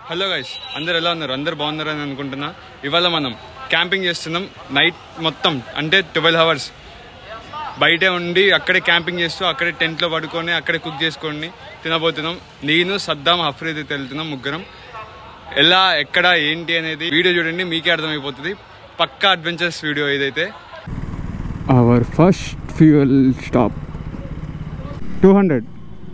Hello guys అందరు ఎలా ఉన్నారు అందరు బాగున్నారని అనుకుంటున్నా ఇవాళ మనం క్యాంపింగ్ చేస్తున్నాం నైట్ మొత్తం అంటే ట్వెల్వ్ అవర్స్ బయటే ఉండి అక్కడే క్యాంపింగ్ చేస్తూ అక్కడే టెంట్లో పడుకొని అక్కడే కుక్ చేసుకొని తినబోతున్నాం నేను సద్దాం హఫ్రీద్ అయితే వెళ్తున్నాం ముగ్గురం ఎలా ఎక్కడ ఏంటి అనేది వీడియో చూడండి మీకే అర్థమైపోతుంది పక్కా అడ్వెంచర్స్ వీడియో ఇదైతే our first fuel stop two hundred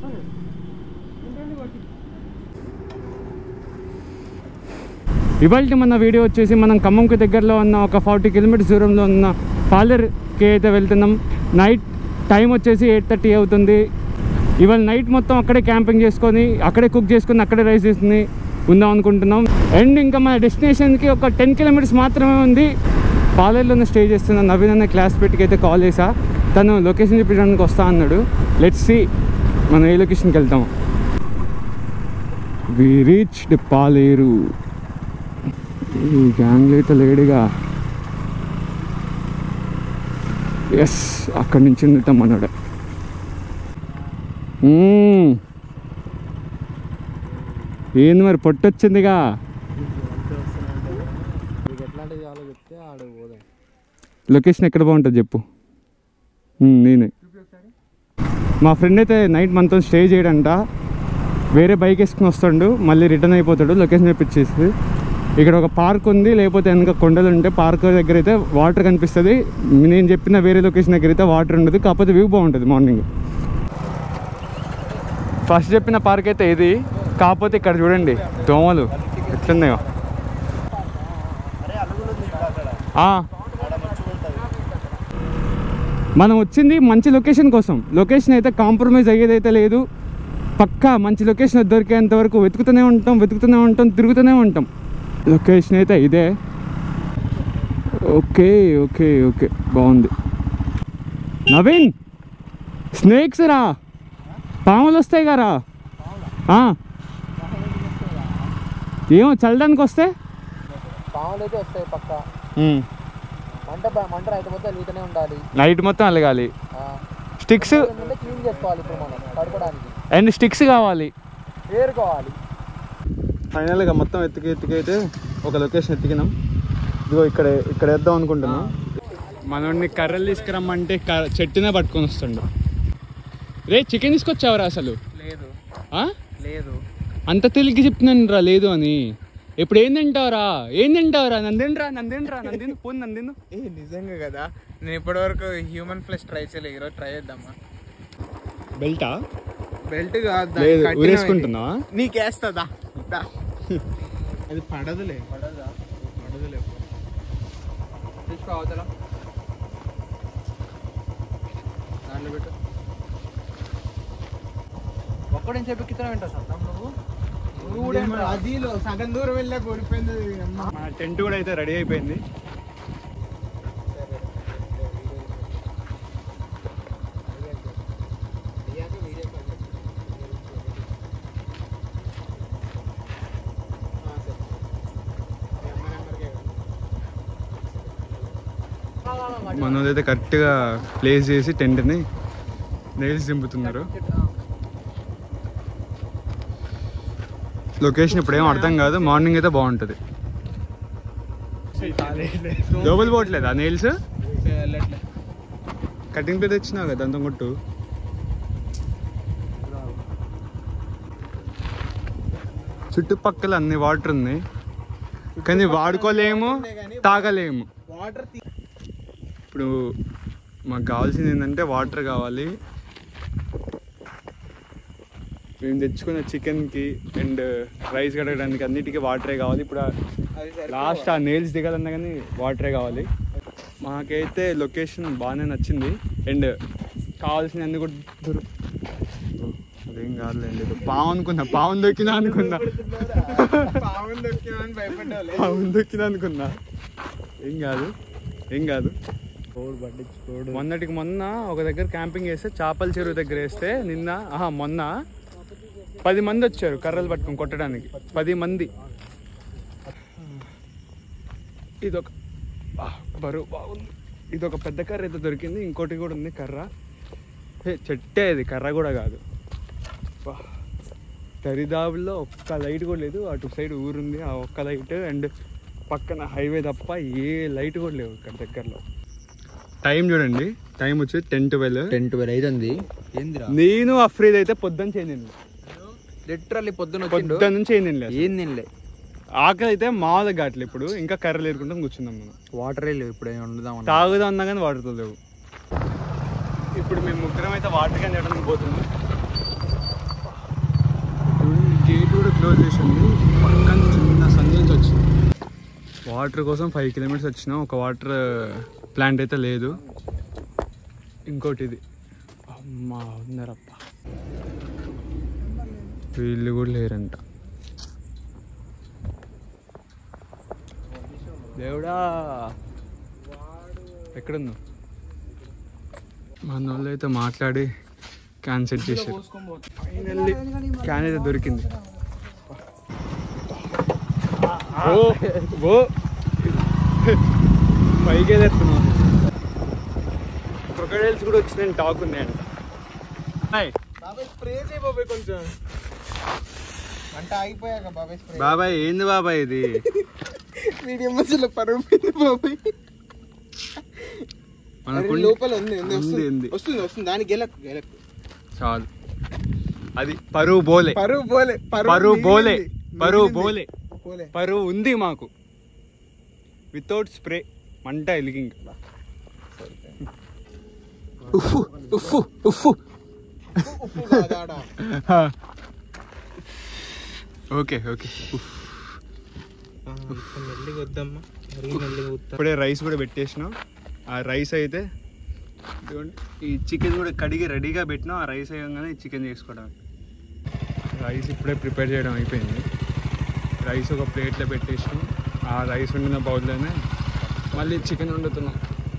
ఇవాళ మన వీడియో వచ్చేసి మనం ఖమ్మంకి దగ్గరలో ఉన్న ఒక ఫార్టీ కిలోమీటర్స్ దూరంలో ఉన్న పాలర్కి అయితే వెళ్తున్నాం నైట్ టైం వచ్చేసి ఎయిట్ థర్టీ అవుతుంది ఇవాళ నైట్ మొత్తం అక్కడే క్యాంపింగ్ చేసుకొని అక్కడే కుక్ చేసుకొని అక్కడే రైస్ చేసుకుని ఉందాం అనుకుంటున్నాం అండ్ ఇంకా మన డెస్టినేషన్కి ఒక టెన్ కిలోమీటర్స్ మాత్రమే ఉంది పాలర్లోనే స్టే చేస్తున్న నవీన్ అనే క్లాస్ పెట్టికి అయితే కాల్ చేసా తను లొకేషన్ చూపించడానికి వస్తా అన్నాడు లెట్స్ సి మనం ఏ లొకేషన్కి వెళ్తాం వి రీచ్డ్ పాలేరు ఈ గ్యాంగ్ అయితే లేడుగా ఎస్ అక్కడి నుంచి వెళ్తాం మనోడు మ్మ్. ఏంది మరి పొట్టొచ్చిందిగా మీకు ఎట్లాంటిది కావాలో చెప్తే ఆడకు పోదాం లొకేషన్ ఎక్కడ బాగుంటుంది చెప్పు మ్మ్, నేనే మా ఫ్రెండ్ అయితే నైట్ మనతో స్టే చేయడంట వేరే బైక్ వేసుకుని వస్తాడు మళ్ళీ రిటర్న్ అయిపోతాడు లొకేషన్ చెప్పించేసి ఇక్కడ ఒక పార్క్ ఉంది లేకపోతే వెనక కొండలు ఉంటే పార్క్ దగ్గర అయితే వాటర్ కనిపిస్తుంది నేను చెప్పిన వేరే లొకేషన్ దగ్గర అయితే వాటర్ ఉండదు కాకపోతే వ్యూ బాగుంటుంది మార్నింగ్ ఫస్ట్ చెప్పిన పార్క్ అయితే ఇది కాకపోతే ఇక్కడ చూడండి దోమలు ఎట్లున్నాయో ఆ. మనం వచ్చింది మంచి లొకేషన్ కోసం లొకేషన్ అయితే కాంప్రమైజ్ అయ్యేదైతే లేదు పక్కా మంచి లొకేషన్ దొరికేంత వరకు వెతుకుతూనే ఉంటాం వెతుకుతూనే ఉంటాం తిరుగుతూనే ఉంటాం లొకేషన్ అయితే ఇదే ఓకే ఓకే ఓకే బాగుంది నవీన్ స్నేక్స్ రా పాములు వస్తాయి కదా ఆ. ఏమో చల్లడానికి వస్తే పాములు అయితే వస్తాయి పక్క ఉమ్. మంట బ- మంట రైతుపోతే వెళ్తూనే ఉండాలి నైట్ మొత్తం అలగాలి ఆ, స్టిక్స్ ఏంటంటే క్లీన్ చేసుకోవాలి ఇప్పుడు మనం పడుకోవడానికి అండ్ స్టిక్స్ కావాలి ఏరుకోవాలి ఫైనల్గా మొత్తం ఎత్తికి ఎత్తికైతే ఒక లొకేషన్ ఎత్తికినాం ఇదిగో ఇక్కడ ఇక్కడ వేద్దాం అనుకుంటున్నాం మనోడిని కర్రలు తీసుకురమ్మంటే కర్ర- చెట్టునే పట్టుకొని వస్తుండు రే చికెన్ తీసుకొచ్చావరా అసలు లేదు ఆ? లేదు అంత తెలిగి చెప్తున్నాను రా లేదు అని ఇప్పుడు ఏం తింటావురా ఏం తింటావురా నందిండ్రా నందిండ్రా నందిన్ పోను నందిను ఏ నిజంగా కదా నేను ఇప్పటివరకు హ్యూమన్ ఫ్లెష్ ట్రై చేయలేదు ఈరోజు ట్రై చేద్దామా బెల్టా బెల్ట్ కాదు లేదు ఊరేసుకుంటున్నావా నీకేస్తుందా అది పడదులే పడదా పడదులే తీసుకో అవతల దాంట్లో పెట్టు ఒక్కడేం చెప్పి కితన వింటా సత్తం నువ్వు నువ్వు కూడా ఏంట్రా? అది సగం దూరం వెళ్ళా ఓడిపోయింది మా టెంట్ కూడా అయితే రెడీ అయిపోయింది మనోదైతే కరెక్ట్గా ప్లేస్ చేసి టెంట్ని నెయిల్స్ దింపుతున్నారు లొకేషన్ ఇప్పుడు ఏం అర్థం కాదు మార్నింగ్ అయితే బాగుంటుంది లోపల పోవట్లేదా నెయిల్స్ వెళ్ళట్లే. కటింగ్ ప్లేట్ తెచ్చినావు కదా అంతం కొట్టు చుట్టుపక్కల అన్ని వాటర్ ఉన్నాయి కానీ వాడుకోలేము తాగలేము వాటర్ ఇప్పుడు మాకు కావాల్సింది ఏంటంటే వాటర్ కావాలి మేము తెచ్చుకున్న చికెన్కి అండ్ రైస్ కడగడానికి అన్నిటికీ వాటరే కావాలి ఇప్పుడు లాస్ట్ ఆ నేల్స్ దిగాలన్నా కానీ వాటరే కావాలి మాకైతే లొకేషన్ బాగానే నచ్చింది అండ్ కావాల్సిన అన్ని కూడా దొరు అదేం కాదులేండి ఏదో పావు అనుకున్నా పావును దొక్కినా అనుకున్నా పావులు దొరికినామని భయపడ్డావులే పావును దొక్కినా అనుకున్నా ఏం కాదు ఏం కాదు కోడి పట్టించుకోడు మొన్నటికి మొన్న ఒక దగ్గర క్యాంపింగ్ చేస్తే చేపల చెరువు దగ్గర వేస్తే నిన్న ఆహా మొన్న పది మంది వచ్చారు కర్రలు పట్టుకొని కొట్టడానికి పది మంది ఇదొక ఆ, బరువు బాగుంది ఇదొక పెద్ద కర్ర అయితే దొరికింది ఇంకోటి కూడా ఉంది కర్ర హే, చెట్టే ఇది కర్ర కూడా కాదు వా. దరిదాపుల్లో ఒక్క లైట్ కూడా లేదు అటు సైడ్ ఊరుంది ఆ ఒక్క లైట్ అండ్ పక్కన హైవే తప్ప ఏ లైట్ కూడా లేవు ఇక్కడ దగ్గరలో టైం చూడండి టైం వచ్చి టెన్ ట్వెల్వ్ టెన్ ట్వెల్వ్ అవుతుంది ఏందిరా నేను అఫ్రీద్ అయితే పొద్దున్న చేయండి లిటరల్లీ పొద్దున పొద్దున్న నుంచి ఏం తినలేదు ఏం తినలే ఆకలి అయితే మామూలుగా కావట్లేదు ఇప్పుడు ఇంకా కర్రలు ఏరుకుంటాం కూర్చుందాం మనం వాటరే లేవు ఇప్పుడు ఏమి వండుదాం తాగుదాం అన్నా కానీ వాటర్ లేవు ఇప్పుడు మేము ముగ్గురం అయితే వాటర్ క్యాన్ చేయడానికి పోతున్నాం గేట్ కూడా క్లోజ్ చేసింది పక్కన చిన్న సందు నుంచి వచ్చింది వాటర్ కోసం ఫైవ్ కిలోమీటర్స్ వచ్చినాం ఒక వాటర్ ప్లాంట్ అయితే లేదు ఇంకోటి ఇది అమ్మా ఉన్నారప్ప వీళ్ళు కూడా లేరంట దేవుడా ఎక్కడున్నావు మన వాళ్ళు అయితే మాట్లాడి క్యాన్ సెట్ చేశారు ఫైనల్లీ క్యాన్ అయితే దొరికింది ఓ ఓ పైకి ఎత్తున్నాం క్రొకడైల్స్ కూడా వచ్చినాయని టాక్ ఉన్నాయంట హాయ్ బాబాయ్ స్ప్రే చేయి బాబాయ్ కొంచెం అంటే ఆగిపోయాక బాబాయ్ స్ప్రే బాబాయ్ ఏంది బాబాయ్ ఇది మీడియం మధ్యలో పరుగు పోయింది బాబాయ్ మన అరే, కుండ- లోపల ఉంది ఉంది, ఉంది, వస్తుంది ఉంది. వస్తుంది వస్తుంది దానికి గెలకు గెలకు చాలు అది పరువు బోలే పరువు పోలే పరువు బోలే మిగిలింది. పరువు మిగిలింది. బోలే పోలే పరువు ఉంది మాకు వితౌట్ స్ప్రే మంట ఎలిగింగ్ ఉఫ్ఫు ఉఫ్ఫు ఉఫ్ఫు ఉప్పు కాదాడా. ఓకే ఓకే ఆ, ఇప్పుడు మెల్లిగా వద్దమ్మా మరీ మెల్లిగా వద్దా ఇప్పుడే రైస్ కూడా పెట్టేసినాం ఆ రైస్ అయితే ఇదిగోండి, ఈ చికెన్ కూడా కడిగి రెడీగా పెట్టినాం ఆ రైస్ అయ్యంగానే చికెన్ చేసుకోవడం రైస్ ఇప్పుడే ప్రిపేర్ చేయడం అయిపోయింది రైస్ ఒక ప్లేట్లో పెట్టేసినాం ఆ రైస్ వండిన బౌల్లోనే మళ్ళీ చికెన్ వండుతున్నాం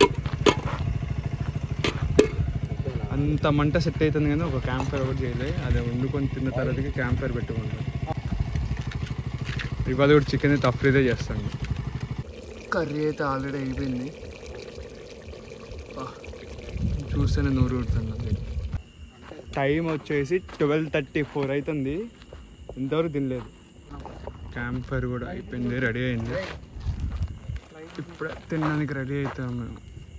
అంత మంట సెట్ అవుతుంది కానీ ఒక క్యాంప్ ఫైర్ ఒకటి చేయలే అది వండుకొని తిన్న తర్వాతకి క్యాంప్ ఫైర్ పెట్టుకుంటాం ఇవాళ కూడా చికెన్ అయితే అఫ్రీదే చేస్తాను కర్రీ అయితే ఆల్రెడీ అయిపోయింది ఆహ్, చూస్తేనే నూరు ఊరుతుంది టైం వచ్చేసి ట్వెల్వ్ థర్టీ ఫోర్ అవుతుంది ఇంతవరకు తినలేదు క్యాంప్ ఫైర్ కూడా అయిపోయింది రెడీ అయింది ఇప్పుడే తినడానికి రెడీ అవుతాం మేము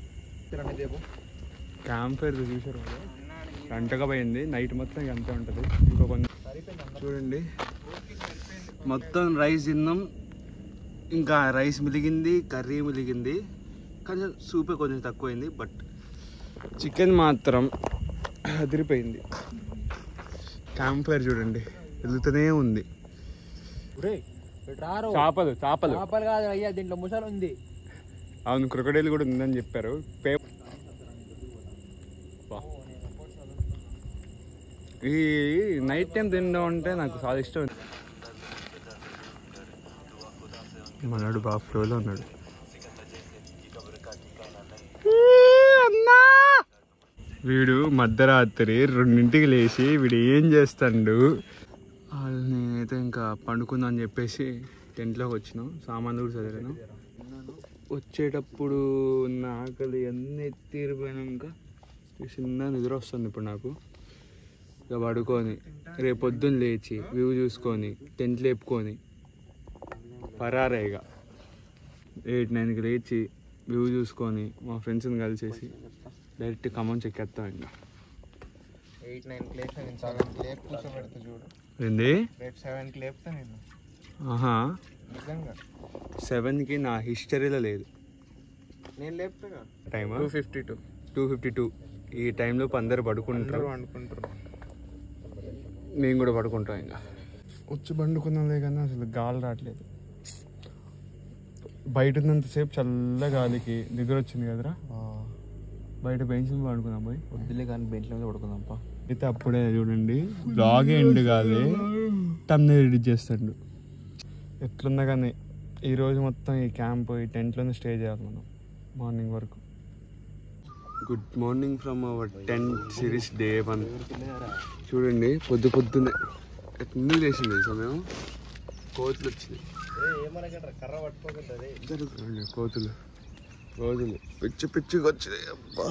క్యాంప్ ఫైర్ చూసారు కదా గంటగా పోయింది నైట్ మొత్తం ఇక అంతే ఉంటుంది ఇంకో కొన్ని చూడండి మొత్తం రైస్ తిన్నాం ఇంకా రైస్ మిలిగింది కర్రీ మిలిగింది కొంచెం సూపే కొంచెం తక్కువైంది బట్ చికెన్ మాత్రం అదిరిపోయింది క్యాంప్ ఫైర్ చూడండి వెళ్తూనే ఉంది చేపలు చేపలు చేపలు కాదు అయ్యా దీంట్లో ముసలు ఉంది అవును క్రొకడైల్ కూడా ఉందని చెప్పారు పే వా. ఈ నైట్ టైం తినడం అంటే నాకు చాలా ఇష్టం మనడు బాగా ఫ్లోలో ఉన్నాడు వీడు మధ్యరాత్రి రెండింటికి లేచి వీడు ఏం చేస్తాడు వాళ్ళు నేనైతే ఇంకా పండుకుందాం అని చెప్పేసి టెంట్లోకి వచ్చినాం సామాన్లు కూడా చదివాను వచ్చేటప్పుడు నా ఆకలి అన్నీ తీరిపోయినాక చిన్న నిద్ర వస్తుంది ఇప్పుడు నాకు ఇక పడుకొని రేపు పొద్దున్న లేచి వ్యూ చూసుకొని టెంట్ లేపుకొని పరారేగా ఎయిట్ నైన్కి లేచి వ్యూ చూసుకొని మా ఫ్రెండ్స్ని కలిసేసి డైరెక్ట్ ఖమ్మం చెక్కేస్తాం ఇంకా ఎయిట్ నైన్ లేపుతా నేను సెవెన్ లేపు కూర్చోబెడతా చూడు ఏంది రేపు సెవెన్కి లేపుతా నేను ఆహా నిజంగా సెవెన్కి నా హిస్టరీలో లేదు నేను లేపుతాగా టైమా two fifty two two fifty two ఈ టైంలో అందరు పడుకుంటారు అనుకుంటారు మేము కూడా పడుకుంటాం ఇంకా వచ్చి పండుకున్నాంలే కానీ అసలు గాలి రావట్లేదు బయట ఉన్నంతసేపు చల్ల గాలికి నిద్ర వచ్చింది కదరా బయట బెంచ్ మీద పడుకున్నాం పోయి వద్దులే కానీ బెంచ్ల మీద పడుకుందాంపా అయితే అప్పుడే చూడండి బ్లాగ్ ఎండ్ కాదు తమ్నే ఎడిట్ చేస్తాడు ఎట్లున్నా కానీ ఈ రోజు మొత్తం ఈ క్యాంప్ ఈ టెంట్లోనే స్టే చేయాలి మనం మార్నింగ్ వరకు good morning from our tent series day one చూడండి పొద్దు పొద్దున్నే ఎన్ని లేచింది తెలుసా మేము కోతులు వచ్చినాయి కర్ర పట్టుకోకుండా జరుగుతుంది కోతులు కోతులు పిచ్చి పిచ్చిగా వచ్చినాయి అబ్బా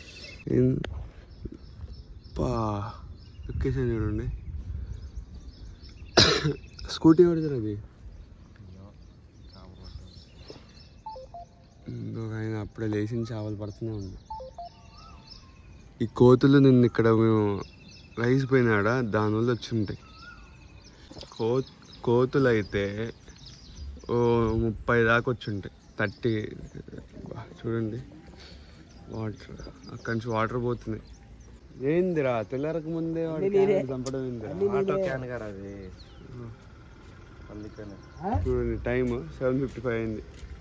ఏం- పా ఎక్కేసాను చూడండి స్కూటీ పడుతుంది అది ఇంకొక ఆయన అప్పుడే లేచిన చేపలు పడుతూనే ఉంది ఈ కోతులు నిన్న ఇక్కడ మేము రైస్ పోయినాడ దానివల్ల వచ్చి ఉంటాయి కో కోతులు అయితే ఓ ముప్పై దాకా వచ్చి ఉంటాయి థర్టీ చూడండి వాటర్ అక్కడి నుంచి వాటర్ పోతున్నాయి ఏందిరా తెల్లరకు ముందే వాడు క్యాన్ చంపడం ఏందిరా ఆటో క్యాన్ గారు అది అందుకనే చూడండి టైం సెవెన్ ఫిఫ్టీ ఫైవ్ అయింది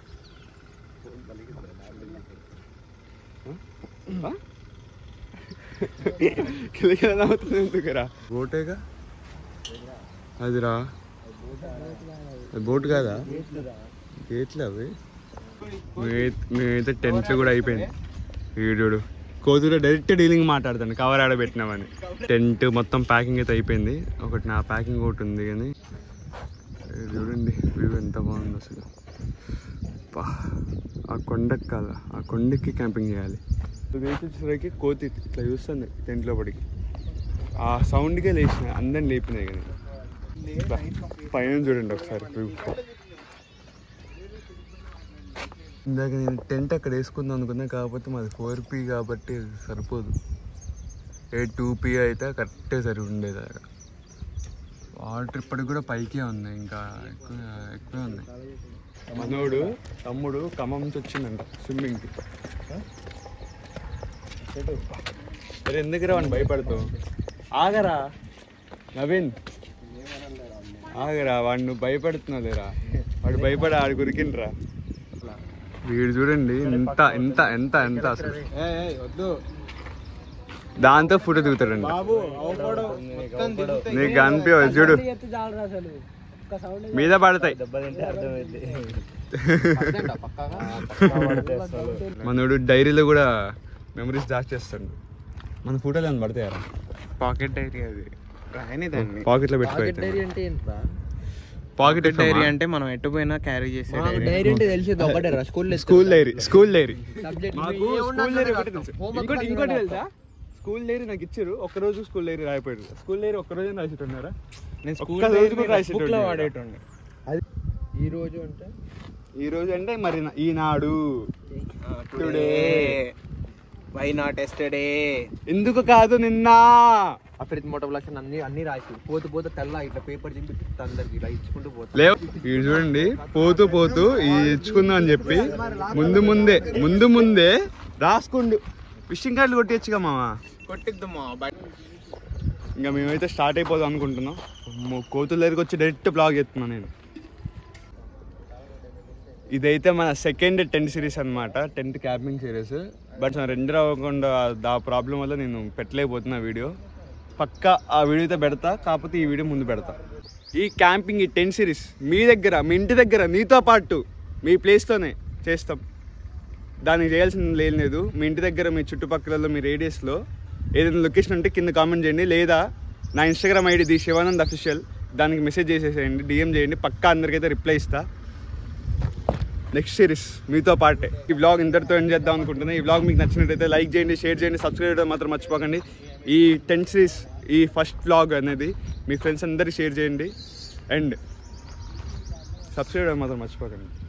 కిలకిల నవ్వుతుంది ఎందుకురా బోటేగా అదిరా అది బోట్ కాదా గేట్లు అవి మేమైతే- మేమైతే టెంట్లు కూడా అయిపోయింది వీడు కోతులో డైరెక్ట్ డీలింగ్ మాట్లాడతాను కవర్ ఆడ పెట్టినామని టెంట్ మొత్తం ప్యాకింగ్ అయితే అయిపోయింది ఒకటి నా ప్యాకింగ్ ఒకటి ఉంది కానీ ఇది చూడండి వ్యూ ఎంత బాగుంది అసలు అబ్బా, ఆ కొండెక్కాల ఆ కొండెక్కి క్యాంపింగ్ చేయాలి వేసేసరికి కోతి ఇట్లా చూస్తుంది టెంట్ లోపలికి ఆ సౌండ్కే లేచిన అందరిని లేపినాయి కానీ అబ్బా, పైన చూడండి ఒకసారి వ్యూ ఇందాక నేను టెంట్ అక్కడ వేసుకుందాం అనుకున్నా కాకపోతే మాది ఫోర్ పీ కాబట్టి అది సరిపోదు ఏ టూ పీ అయితే కరెక్టే సరి ఉండేది అక్కడ వాటర్ ఇప్పటికి కూడా పైకే ఉన్నాయి ఇంకా ఎక్కువ ఎక్కువే ఉన్నాయి మనోడు తమ్ముడు ఖమ్మం నుంచి వచ్చిందంట స్విమ్మింగ్కి అరే ఎందుకు రా వాడిని భయపడతావు ఆగరా నవీన్ ఆగరా వాడిని నువ్వు భయపడుతున్నావు లేరా వాడు భయపడి ఆడు గురికిండ్రా వీడు చూడండి ఎంత ఎంత ఎంత ఎంత అసలు వద్దు దాంతో ఫోటో దిగుతాడండి బాబు అవపడు మొత్తం దిగుతాయి. నీకు అనిపించదు చూడు మీద పడతాయి దెబ్బతింటే అర్థమైంది మనోడు డైరీలో కూడా మెమరీస్ దాచేస్తాడు మన ఫోటోలు ఏమైనా పడతాయారా పాకెట్ డైరీ అది రాయని దాన్ని పాకెట్లో పెట్టుకో అంటే ఏంట్రా పాకెట్ డైరీ అంటే మనం ఎటు పోయినా క్యారీ చేసే డైరీ డైరీ అంటే తెలిసేది ఒకటే రా స్కూల్లో school diary school diary subject మాకు స్కూల్ డైరీ ఒకటి తెలుసు ఇంకోటి ఇంకోటి తెలుసా స్కూల్ డైరీ నాకు ఇచ్చారు ఒక్క రోజు స్కూల్ డైరీ రాయిపోయాడు స్కూల్ డైరీ ఒక్క రోజు రాసిట్టున్నారా నేను ఒక్క స్కూల్ రోజు కూడా రాసేటోడిని బుక్ లో కదా. వాడేటోండి ఈ రోజు అంటే ఈ రోజు అంటే మరి నా- ఈనాడు టుడే వై నాట్ ఎస్టర్డే ఎందుకు కాదు నిన్న అఫ్రిత్ మోటో బ్లాక్స్ అన్ని అన్ని రాసి పోతూ పోతూ తెల్ల ఇట్లా పేపర్ చింపి అందరికి ఇలా ఇచ్చుకుంటూ పోతా లేవు ఇది చూడండి పోతూ పోతూ ఇది ఇచ్చుకుందాం అని చెప్పి ముందు ముందే ముందు ముందే రాసుకుండు ఫిషింగ్ కార్డులు కొట్టేయచ్చుగా మామా కొట్టిద్దామా బట్ ఇంకా మేమైతే స్టార్ట్ అయిపోదాం అనుకుంటున్నాం అమ్మో, కోతుల దగ్గరికి వచ్చి డైరెక్ట్ బ్లాగ్ చేస్తున్నాను నేను ఇదైతే మన సెకండ్ టెన్త్ సిరీస్ అన్నమాట టెన్త్ క్యాపింగ్ సిరీస్ బట్ రెండు అవ్వకుండా దా ప్రాబ్లం వల్ల నేను పెట్టలేకపోతున్నా వీడియో పక్కా ఆ వీడియో అయితే పెడతా కాకపోతే ఈ వీడియో ముందు పెడతా ఈ క్యాంపింగ్ ఈ టెన్త్ సిరీస్ మీ దగ్గర మీ ఇంటి దగ్గర నీతో పాటు మీ ప్లేస్లోనే చేస్తాం దానికి చేయాల్సింది లేదు లేదు మీ ఇంటి దగ్గర మీ చుట్టుపక్కలలో మీ రేడియస్లో ఏదైనా లొకేషన్ ఉంటే కింద కామెంట్ చేయండి లేదా నా Instagram ID the Shivanand official దానికి మెసేజ్ చేసేసేయండి డిఎం చేయండి పక్కా అందరికైతే రిప్లై ఇస్తా నెక్స్ట్ సిరీస్ మీతో పాటే ఈ వ్లాగ్ ఇంతటితో ఎండ్ చేద్దాం అనుకుంటున్నా ఈ వ్లాగ్ మీకు నచ్చినట్టయితే లైక్ చేయండి షేర్ చేయండి సబ్స్క్రైబ్ చేయడం మాత్రం మర్చిపోకండి ఈ టెన్త్ సిరీస్ ఈ ఫస్ట్ వ్లాగ్ అనేది మీ ఫ్రెండ్స్ అందరికి షేర్ చేయండి అండ్ సబ్స్క్రైబ్ చేయడం మాత్రం మర్చిపోకండి